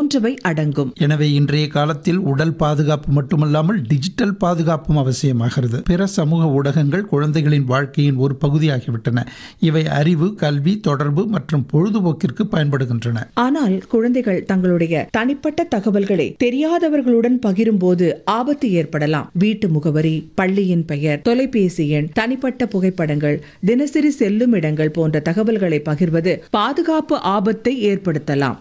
போன்றவை அடங்கும் எனவே இன்றைய காலத்தில் உடல் பாதுகாப்பு மட்டுமல்லாமல் டிஜிட்டல் பாதுகாப்பும் அவசியமாகிறது பிற சமூக ஊடகங்கள் குழந்தைகளின் வாழ்க்கையின் ஒரு பகுதியாகிவிட்டன இவை அறிவு கல்வி தொடர்பு மற்றும் பொழுதுபோக்கிற்கு பயன்படுகின்றன ஆனால் குழந்தைகள் தங்களுடைய தனிப்பட்ட தகவல்களை தெரியாதவர்களுடன் பகிரும்போது ஆபத்து ஏற்படலாம் வீட்டு முகவரி பள்ளியின் பெயர் தொலைபேசி எண் தனிப்பட்ட புகைப்படங்கள் தினசரி செல்லும் இடங்கள் போன்ற தகவல்களை பகிர்வது பாதுகாப்பு ஆபத்தை ஏற்படுத்தலாம்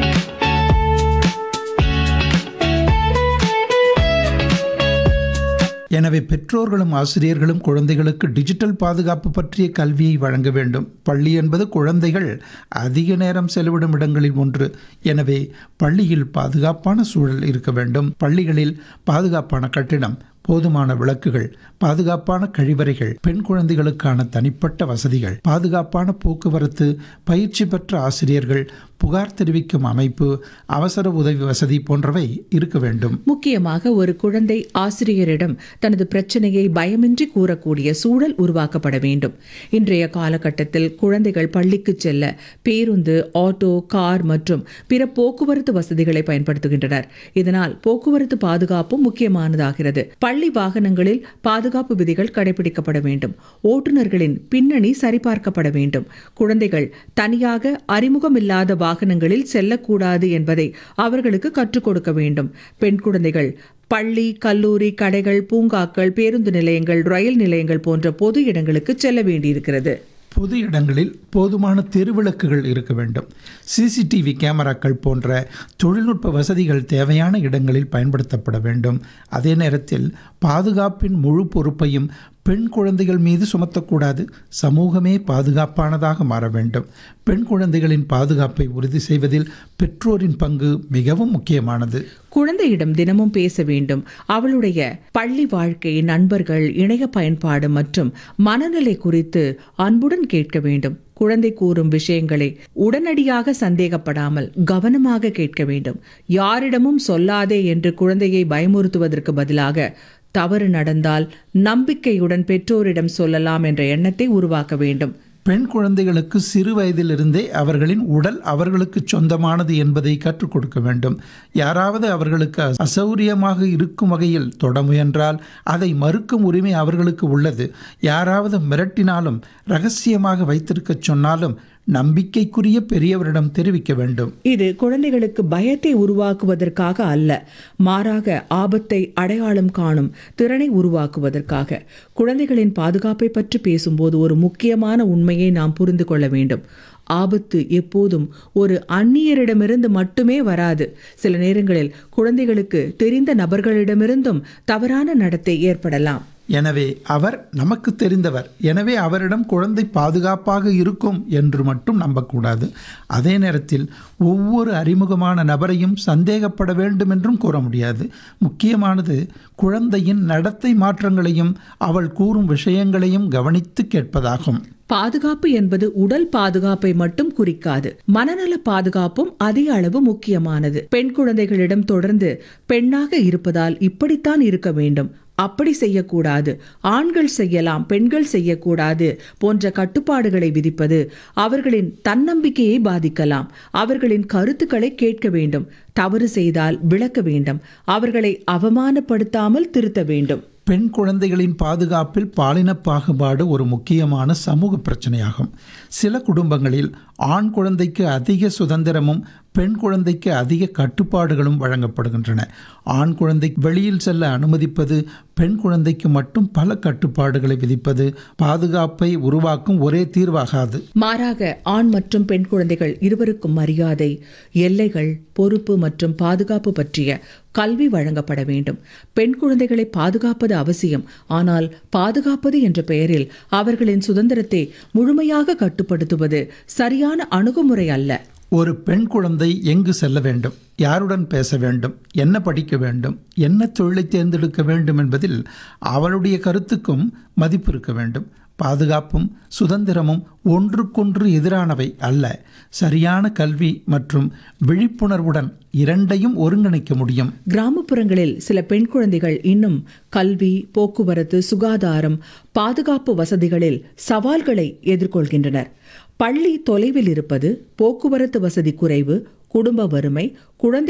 எனவே பெற்றோர்களும் ஆசிரியர்களும் குழந்தைகளுக்கு டிஜிட்டல் பாதுகாப்பு பற்றிய கல்வியை வழங்க வேண்டும் பள்ளி என்பது குழந்தைகள் அதிக நேரம் செலவிடும் இடங்களில் ஒன்று எனவே பள்ளியில் பாதுகாப்பான சூழல் இருக்க வேண்டும் பள்ளிகளில் பாதுகாப்பான கட்டிடம் போதுமான விளக்குகள் பாதுகாப்பான கழிவறைகள் பெண் குழந்தைகளுக்கான தனிப்பட்ட வசதிகள் பாதுகாப்பான போக்குவரத்து பயிற்சி பெற்ற ஆசிரியர்கள் புகார் தெரிவிக்கும் அமைப்பு அவசர உதவி வசதி போன்றவை இருக்க வேண்டும் முக்கியமாக ஒரு குழந்தை ஆசிரியரிடம் தனது பிரச்சனையை பயமின்றி கூறக்கூடிய சூழல் உருவாக்கப்பட வேண்டும் இன்றைய காலகட்டத்தில் குழந்தைகள் பள்ளிக்கு செல்ல பேருந்து ஆட்டோ கார் மற்றும் பிற போக்குவரத்து வசதிகளை பயன்படுத்துகின்றனர் இதனால் போக்குவரத்து பாதுகாப்பும் முக்கியமானதாகிறது பள்ளி வாகனங்களில் பாதுகாப்பு விதிகள் கடைபிடிக்கப்பட வேண்டும் ஓட்டுநர்களின் பின்னணி சரிபார்க்கப்பட வேண்டும் குழந்தைகள் தனியாக அறிமுகமில்லாத வாகனங்களில் செல்லக்கூடாது என்பதை அவர்களுக்கு கற்றுக் கொடுக்க வேண்டும் பெண் குழந்தைகள் பள்ளி கல்லூரி கடைகள் பூங்காக்கள் பேருந்து நிலையங்கள் ரயில் நிலையங்கள் போன்ற பொது இடங்களுக்கு செல்ல வேண்டியிருக்கிறது பொது இடங்களில் போதுமான தெருவிளக்குகள் இருக்க வேண்டும் சிசிடிவி கேமராக்கள் போன்ற தொழில்நுட்ப வசதிகள் தேவையான இடங்களில் பயன்படுத்தப்பட வேண்டும் அதே நேரத்தில் பாதுகாப்பின் முழு பொறுப்பையும் பெண் குழந்தைகள் மீது சுமத்தக்கூடாது சமூகமே பாதுகாப்பானதாக மாற வேண்டும் பெண் குழந்தைகளின் பாதுகாப்பை உறுதி செய்வதில் பெற்றோரின் பங்கு மிகவும் முக்கியமானது குழந்தையிடம் தினமும் பேச வேண்டும் அவளுடைய பள்ளி வாழ்க்கை நண்பர்கள் இணைய பயன்பாடு மற்றும் மனநிலை குறித்து அன்புடன் கேட்க வேண்டும் குழந்தை கூறும் விஷயங்களை உடனடியாக சந்தேகப்படாமல் கவனமாக கேட்க வேண்டும் யாரிடமும் சொல்லாதே என்று குழந்தையை பயமுறுத்துவதற்கு பதிலாக தவறு நடந்தால் நம்பிக்கையுடன் பெற்றோரிடம் சொல்லலாம் என்ற எண்ணத்தை உருவாக்க வேண்டும் பெண் குழந்தைகளுக்கு சிறு வயதிலிருந்தே அவர்களின் உடல் அவர்களுக்கு சொந்தமானது என்பதை கற்றுக் கொடுக்க வேண்டும் யாராவது அவர்களுக்கு அசௌரியமாக இருக்கும் வகையில் தொட முயன்றால் அதை மறுக்கும் உரிமை அவர்களுக்கு உள்ளது யாராவது மிரட்டினாலும் ரகசியமாக வைத்திருக்கச் சொன்னாலும் நம்பிக்கைக்குரிய பெரியவரிடம் தெரிவிக்க வேண்டும் இது குழந்தைகளுக்கு பயத்தை உருவாக்குவதற்காக அல்ல மாறாக ஆபத்தை அடையாளம் காணும் திறனை உருவாக்குவதற்காக குழந்தைகளின் பாதுகாப்பை பற்றி பேசும்போது ஒரு முக்கியமான உண்மையை நாம் புரிந்து கொள்ள வேண்டும் ஆபத்து எப்போதும் ஒரு அந்நியரிடமிருந்து மட்டுமே வராது சில நேரங்களில் குழந்தைகளுக்கு தெரிந்த நபர்களிடமிருந்தும் தவறான நடத்தை ஏற்படலாம் எனவே அவர் நமக்கு தெரிந்தவர் எனவே அவரிடம் குழந்தை பாதுகாப்பாக இருக்கும் என்று மட்டும் நம்பக்கூடாது அதே நேரத்தில் ஒவ்வொரு அறிமுகமான நபரையும் சந்தேகப்பட வேண்டும் என்றும் கூற முடியாது முக்கியமானது குழந்தையின் நடத்தை மாற்றங்களையும் அவள் கூறும் விஷயங்களையும் கவனித்து கேட்பதாகும் பாதுகாப்பு என்பது உடல் பாதுகாப்பை மட்டும் குறிக்காது மனநல பாதுகாப்பும் அதிக அளவு முக்கியமானது பெண் குழந்தைகளிடம் தொடர்ந்து பெண்ணாக இருப்பதால் இப்படித்தான் இருக்க வேண்டும் அப்படி செய்யக்கூடாது ஆண்கள் செய்யலாம் பெண்கள் செய்யக்கூடாது போன்ற கட்டுப்பாடுகளை விதிப்பது அவர்களின் தன்னம்பிக்கையை பாதிக்கலாம் அவர்களின் கருத்துக்களை கேட்க வேண்டும் தவறு செய்தால் விளக்க வேண்டும் அவர்களை அவமானப்படுத்தாமல் திருத்த வேண்டும் பெண் குழந்தைகளின் பாதுகாப்பில் பாலின பாகுபாடு ஒரு முக்கியமான சமூக பிரச்சனையாகும் சில குடும்பங்களில் ஆண் குழந்தைக்கு அதிக சுதந்திரமும் பெண் குழந்தைக்கு அதிக கட்டுப்பாடுகளும் வழங்கப்படுகின்றன ஆண் குழந்தை வெளியில் செல்ல அனுமதிப்பது பெண் குழந்தைக்கு மட்டும் பல கட்டுப்பாடுகளை விதிப்பது பாதுகாப்பை உருவாக்கும் ஒரே தீர்வாகாது மாறாக ஆண் மற்றும் பெண் குழந்தைகள் இருவருக்கும் மரியாதை எல்லைகள் பொறுப்பு மற்றும் பாதுகாப்பு பற்றிய கல்வி வழங்கப்பட வேண்டும் பெண் குழந்தைகளை பாதுகாப்பது அவசியம் ஆனால் பாதுகாப்பது என்ற பெயரில் அவர்களின் சுதந்திரத்தை முழுமையாக கட்டுப்படுத்துவது சரியான அணுகுமுறை அல்ல ஒரு பெண் குழந்தை எங்கு செல்ல வேண்டும் யாருடன் பேச வேண்டும் என்ன படிக்க வேண்டும் என்ன தொழிலை தேர்ந்தெடுக்க வேண்டும் என்பதில் அவளுடைய கருத்துக்கும் மதிப்பு இருக்க வேண்டும் பாதுகாப்பும் சுதந்திரமும் ஒன்றுக்கொன்று எதிரானவை அல்ல சரியான கல்வி மற்றும் விழிப்புணர்வுடன் இரண்டையும் ஒருங்கிணைக்க முடியும் கிராமப்புறங்களில் சில பெண் குழந்தைகள் இன்னும் கல்வி போக்குவரத்து சுகாதாரம் பாதுகாப்பு வசதிகளில் சவால்களை எதிர்கொள்கின்றனர் பள்ளி தொலைவில் இருப்பது போக்குவரத்து வசதி குறைவு குடும்ப வறுமை குழந்தை